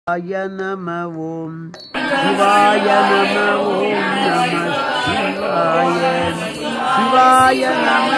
சிவாய நம ஓம் சிவாய நம ஓம் நம சிவாய சிவாய நம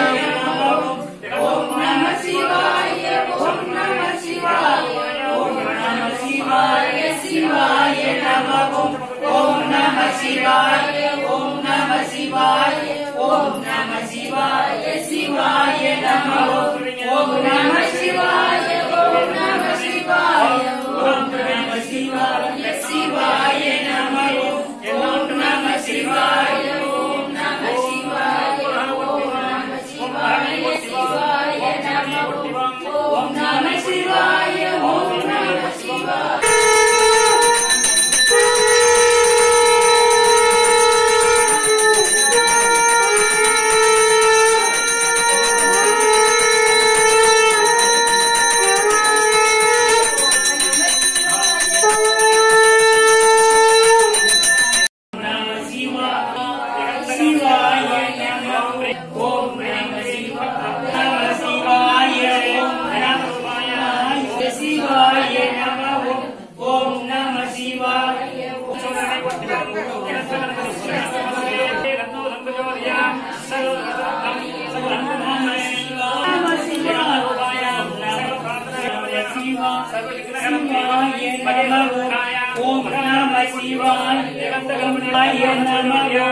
ஓம் நம சிவாய நம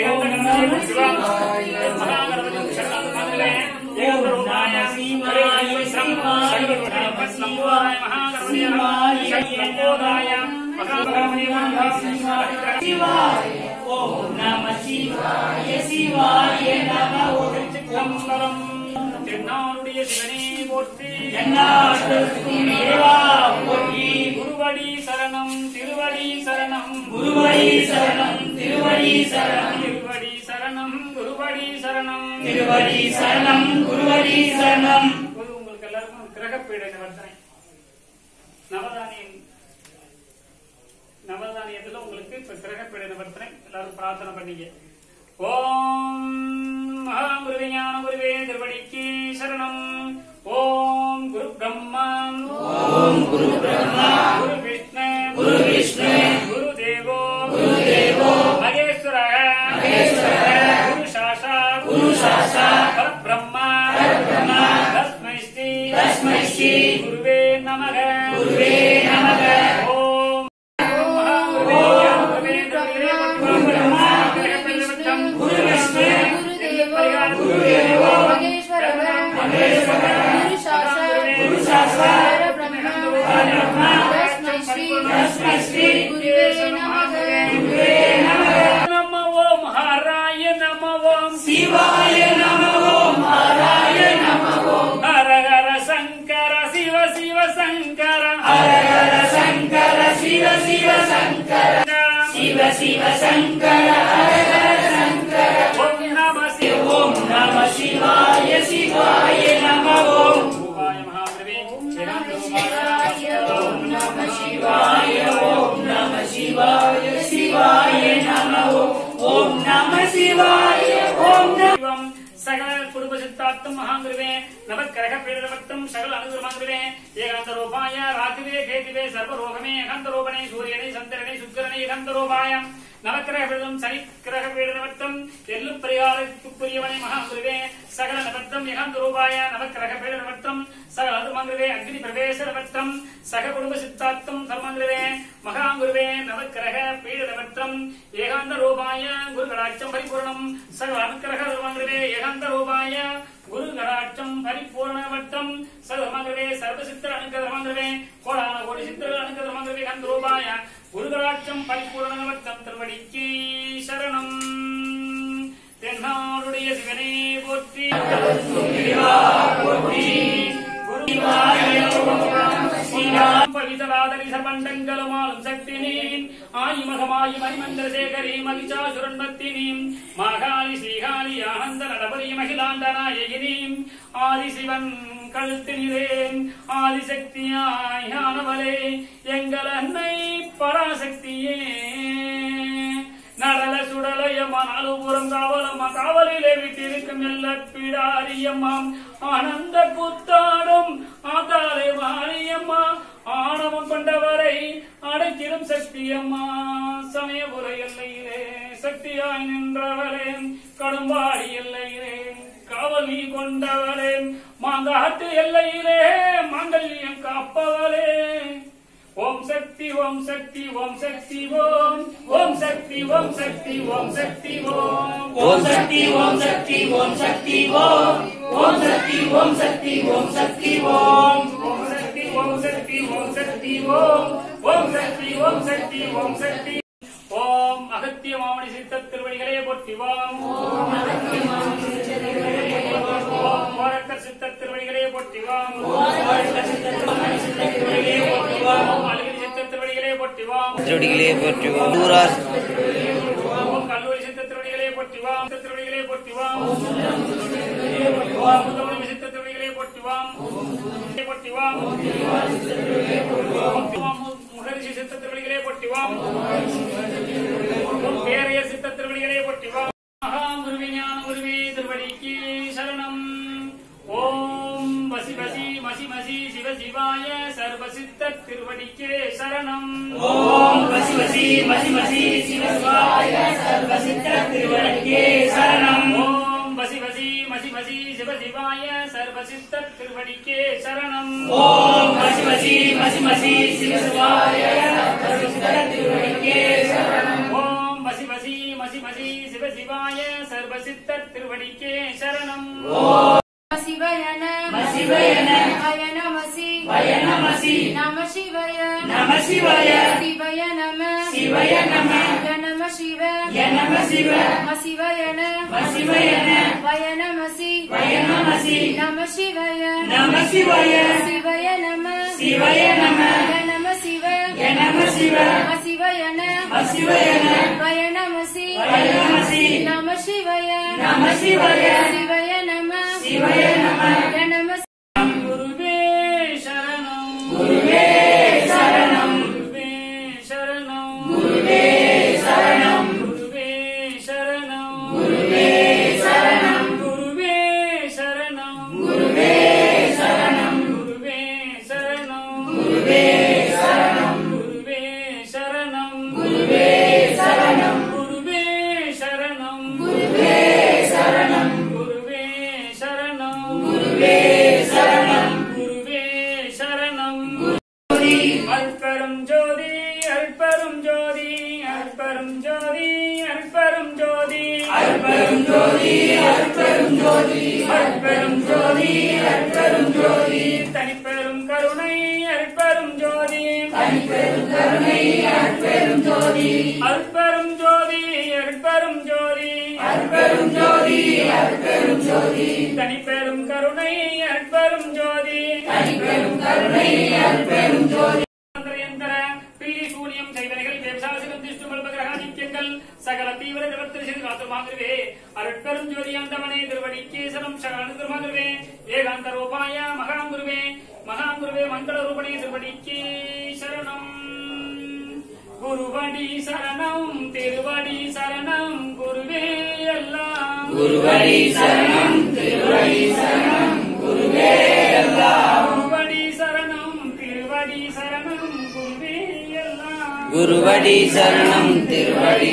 ஓம் நம சிவாய சிவாய நம தென்னாளுடைய சிவனே போற்றி என்னாட்டுக்கும் இறைவா போற்றி குருவடி சரணம் திருவடி சரணம் குருவடி சரணம் திருவடி சரணம் திருவடி சரணம் குருவடி சரணம் திருவடி சரணம் குருவடி சரணம் இப்போது உங்களுக்கு எல்லாருக்கும் கிரகப்பீட நிவர்த்தனை நவதானியம் நவதானியத்துல உங்களுக்கு இப்ப கிரகப்பீட நிவர்த்தனை எல்லாரும் பிரார்த்தனை பண்ணீங்க ஓம் மகா குருவே ஞான குருவே திருவடிக்கு சரணம் ஓம் குரு பிரம்மா ஓம் குரு பிரம்மா குரு விஷ்ணு குரு விஷ்ணு குரு தேவோ குரு தேவோ மகேஸ்வர மகேஸ்வர குரு சாஷா குரு சாஷா பரபிரம்மா பரபிரம்மா தஸ்மை ஸ்ரீ தஸ்மை ஸ்ரீ குருவே நமக குருவே நமக ஓம் நம ஓம் ஹராய நம ஓம் சிவாய நம ஓம் ஹராய நம ஓம் ஹர ஹர சங்கர சிவ சிவ சங்கர ஹர ஹர சங்கர சிவ சிவ சங்கர சிவ சிவ சங்கர ஹர ஹர சங்கர ஓம் நம சிவ ஓம் நம சிவாய சிவாய நம ஓம் ரூபாய மகாபிரவே ஓம் நம சிவாய ஓம் நம சிவாய சிவாய நம ஓம் ஓம் நம சிவாய ஓம் நம சிவம் சகல குடும்ப சித்தார்த்தம் மகாங்குருவே நவக்கிரக பீடவர்த்தம் சகல அனுகிரமாங்குருவே ஏகாந்த ரூபாய ராத்திவே கேதிவே சர்வரோகமே ஏகாந்த ரூபணே சூரியனை சந்திரனை சுக்கரனை ஏகாந்த ரூபாய நவக்கிரக பீடம் சனி கிரக பீடவர்த்தம் எல்லும் பரிகாரத்துக்குரியவனை மகாங்குருவே சகல நவத்தம் ஏகாந்த ரூபாய நவக்கிரக பீடவர்த்தம் சகல அனுமாங்குருவே அக்னி பிரவேச நவத்தம் சக குடும்ப சித்தார்த்தம் சர்மாங்குருவே மகாங்குருவே நவக்கிரக பீடவர்த்தம் ஏகாந்த ரூபாய குருகடாட்சம் பரிபூர்ணம் சகல அனுக்கிரக சர்மாங்குருவே ஏகாந்த ரூபாய குருகடாட்சம் பரிபூர்ணவட்டம் சர்வமங்குருவே சர்வசித்திர அனுக்கிர சர்மாங்குருவே கோடான கோடி சித்திர அனுக்கிர சர்மாங்குருவே ஏகாந்த ரூபாய குருகடாட்சம் பரிபூர்ணவட்டம் திருவடிக்கு சரணம் தென்னாடுடைய சிவனே போற்றி பவிதராதரி சர்வண்டங்களுமாலும் சக்தினீம் ஆயிமகமாயி மணிமந்திரசேகரி மகிஷாசுரன்பத்தினீம் மாகாளி ஸ்ரீகாளி ஆனந்த நடபதி மகிழாண்ட நாயகினீம் ஆதிசிவன் கழுத்தினிலேன் ஆதிசக்தியாய் ஆனவளே எங்கள் அன்னை பராசக்தியே நடல சுடலயம்மா நாலுபுறம் காவலம்மா காவலிலே விட்டிருக்கும் எல்ல பிடாரியம்மாம் ஆனந்த புத்தாடும் ஆதாரே வாரியம்மா ஆணவம் கொண்டவரை அடைக்கிடும் சக்தியம்மா சமயபுர எல்லையிலே சக்தியாய் நின்றவரே கடும்பாடி எல்லையிலே காவல் நீ கொண்டவரே மாங்காட்டு எல்லையிலே மாங்கல்யம் காப்பவரே ஓம் சக்தி ஓம் சக்தி ஓம் சக்தி ஓம் ஓம் சக்தி ஓம் சக்தி ஓம் சக்தி ஓம் ஓம் சக்தி ஓம் சக்தி ஓம் சக்தி ஓம் ஓம் சக்தி ஓம் சக்தி ஓம் சக்தி ஓம் ஓம் சக்தி ஓம் சக்தி ஓம் சக்தி ஓம் ஓம் சக்தி ஓம் சக்தி ஓம் சக்தி ஓம் அகத்திய மாமணி சித்த திருவடிகளே போற்றிவாம் ஓம் ஓரக்க சித்த திருவடிகளே போற்றிவாம் ஓம் அழகிரி சித்த திருவடிகளே போற்றிவாம் திருவடிகளே போற்றுவோம் ஊரார் ஓம் கல்லூரி சித்த திருவடிகளே போற்றிவாம் சித்த திருவடிகளே போற்றிவாம் ஓம் முதல்வரி சித்த திருவடிகளே போற்றிவாம் போற்றிவாம் ஓம் முகரிஷி சித்த திருவடிகளே போற்றிவாம் ஓம் பேரைய சித்த திருவடிகளே போற்றிவாம் மகாம் குருவி ஞான குருவி திருவடிக்கு சரணம் ஓம் வசி வசி மசி மசி சிவ சிவாய சர்வ சித்த திருவடிக்கே சரணம் ஓம் வசி வசி மசி மசி சிவசிவாய சர்வசித்த திருவடிக்கே சரணம் ஓம் வசி வசி மசி மசி சிவ சிவாய சர்வ சித்த திருவடிக்கே சரணம் ஓம் வசி வசி மசி மசி சிவசிவாய சர்வசித்த திருவடிக்கே சரணம் ஓம் வசி வசி மசி மசி சிவ சிவாய சர்வ சித்த திருவடிக்கே சரணம் சிவய நம சிவய வய நமசி வய நமசி நம சிவய நம சிவாய சிவய நம சிவய நம ய நம சிவ ய நம சிவ ம சிவய ம சிவய வய நமசி வய நமசி நம சிவய நம சிவாய சிவய நம சிவய நம ய நம சிவ ய நம சிவ ம சிவய ம சிவய வய நமசி வய நமசி நம சிவய நம சிவாய சிவய நம சிவய நம ய நம குருவே சரணம் குருவே சரணம் குருவே சரணம் குருவே சரணம் குருவே சரணம் குருவே சரணம் குருவே சரணம் குருவே சரணம் குருவே சரணம் குருவே சரணம் குருவே சரணம் குருவே சரணம் குருவே சரணம் குருவே சரணம் குருவே சரணம் குருவே சரணம் குருவே சரணம் குருவி அற்பரும் ஜோதி அற்பரும் ஜோதி அற்பரும் ஜோதி அற்பரும் ஜோதி அற்பரும் ஜோதி அற்பரும் ஜோதி அற்பரும் ஜோதி அற்பரும் ஜோதி தனிப்பெரும் கருணை அற்பரும் ஜோதி தனிப்பெரும் கருணை அற்பெரும் ஜோதி அற்பரும் ஜோதி அற்பரும் ஜோதி அற்பெரும் ஜோதி அற்பெரும் ஜோதி தனிப்பெரும் கருணை அற்பரும் ஜோதி தனிப்பெரும் கருணை அற்பெரும் ஜோதி யந்திர பில்லி சூனியம் செய்வனைகள் விவசாசிகம் திஷ்டுமல் கிரகாதித்யங்கள் சகல தீவிர நிவர்த்தனை காத்துமாகிறவே அருட்பெரும் ஜோதி அந்தவனே திருவடிக்கேசனம் சகல திருமாகிறவே ஏகாந்த ரூபாய மகாங்குருவே மகாங்குருவே மங்கள ரூபணே திருவடிக்கே சரணம் குருவடி சரணம் திருவடி சரணம் குருவே எல்லாம் குருவடி சரணம் திருவடி சரணம் குருவே எல்லாம் குருவடி சரணம் திருவடி சரணம் குருவே எல்லாம் குருவடி சரணம் திருவடி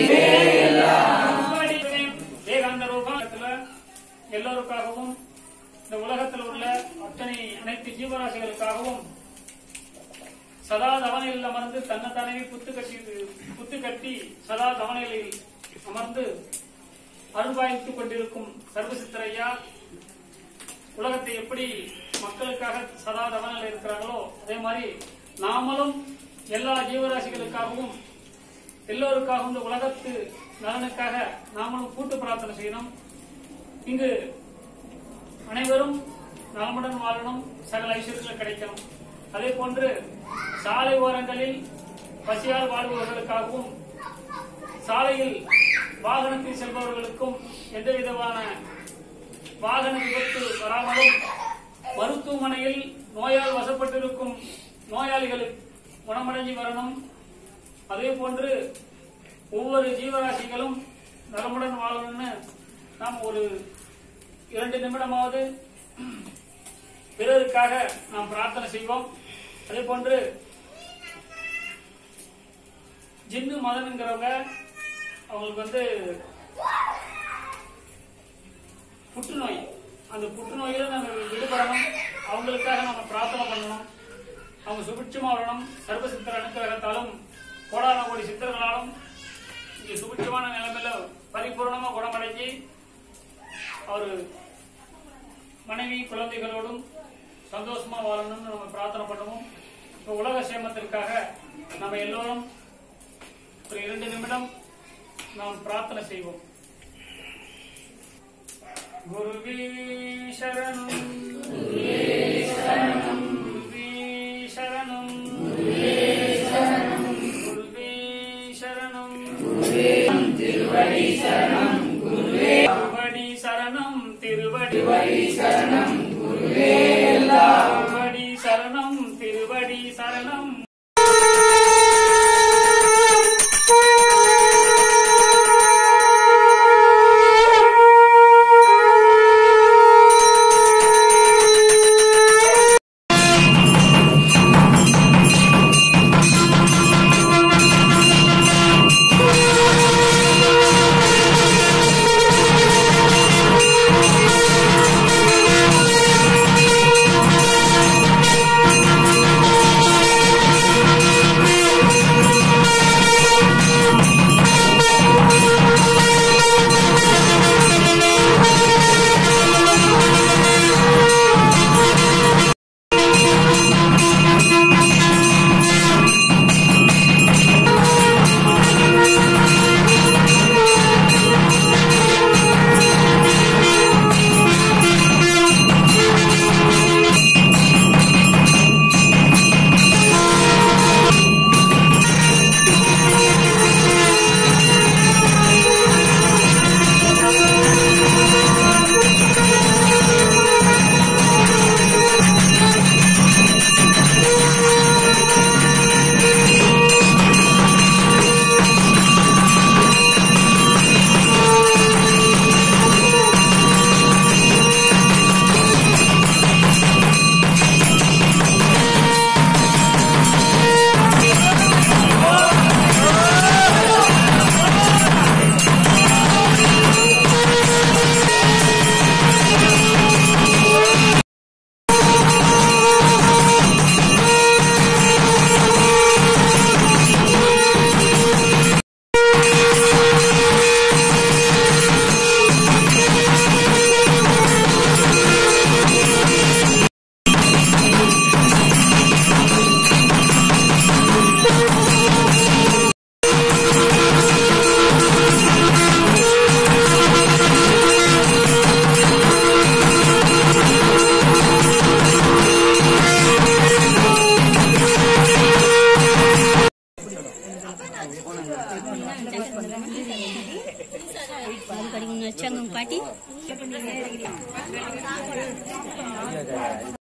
ஏகாந்த ரூபத்துல எல்லோருக்காகவும் இந்த உலகத்தில் உள்ள அத்தனை அனைத்து ஜீவராசிகளுக்காகவும் சதா தவணையில் அமர்ந்து தன்னைத்தானே புத்து கட்டி புத்து கட்டி சதா தவணையில் அமர்ந்து அருள்பாய்த்துக் கொண்டிருக்கும் சர்வசித்தரையா உலகத்தை எப்படி மக்களுக்காக சதா தவணையில் இருக்கிறாங்களோ அதே மாதிரி நாமளும் எல்லா ஜீவராசிகளுக்காகவும் எல்லோருக்காகவும் இந்த உலகத்து நலனுக்காக நாமளும் கூட்டு பிரார்த்தனை செய்யணும் இங்கு அனைவரும் நலமுடன் வாழணும் சகல ஐஸ்வர்யங்கள் கிடைக்கணும் அதே போன்று சாலை ஓரங்களில் பசியால் வாழ்பவர்களுக்காகவும் சாலையில் வாகனத்தில் செல்பவர்களுக்கும் எந்த விதமான வாகன விபத்து வராமலும் மருத்துவமனையில் நோயால் வசப்பட்டிருக்கும் நோயாளிகள் குணமடைஞ்சு வரணும் அதே போன்று ஒவ்வொரு ஜீவராசிகளும் நலமுடன் வாழணும்னு நாம் ஒரு இரண்டு நிமிடமாவது பிறருக்காக நாம் பிரார்த்தனை செய்வோம் அதே போன்று ஜின்னு மதனுங்கிறவங்க அவங்களுக்கு வந்து புற்றுநோய் அந்த புற்றுநோயில நம்ம விடுபடணும் அவங்களுக்காக நம்ம பிரார்த்தனை பண்ணணும் அவங்க சுபிட்சமா வரணும் சர்வசித்தர் அனுக்கிரகத்தாலும் கோடான கோடி சித்தர்களாலும் இங்க சுபிட்சமான நிலைமையில பரிபூர்ணமா குணமடைஞ்சு அவரு மனைவி குழந்தைகளோடும் சந்தோஷமா வாழணும்னு நம்ம பிரார்த்தனை பண்ணுவோம் இப்ப உலக சேமத்திற்காக நம்ம எல்லோரும் ஒரு இரண்டு நிமிடம் நாம் பிரார்த்தனை செய்வோம் குருவே சரணம் குருவே சரணம் குருவே சரணம் திருவடி சரணம் திருவடி சரணம் திருவடி சரணம் திருவடி சரணம் திருவடி சரணம் கடிங்க பாட்டி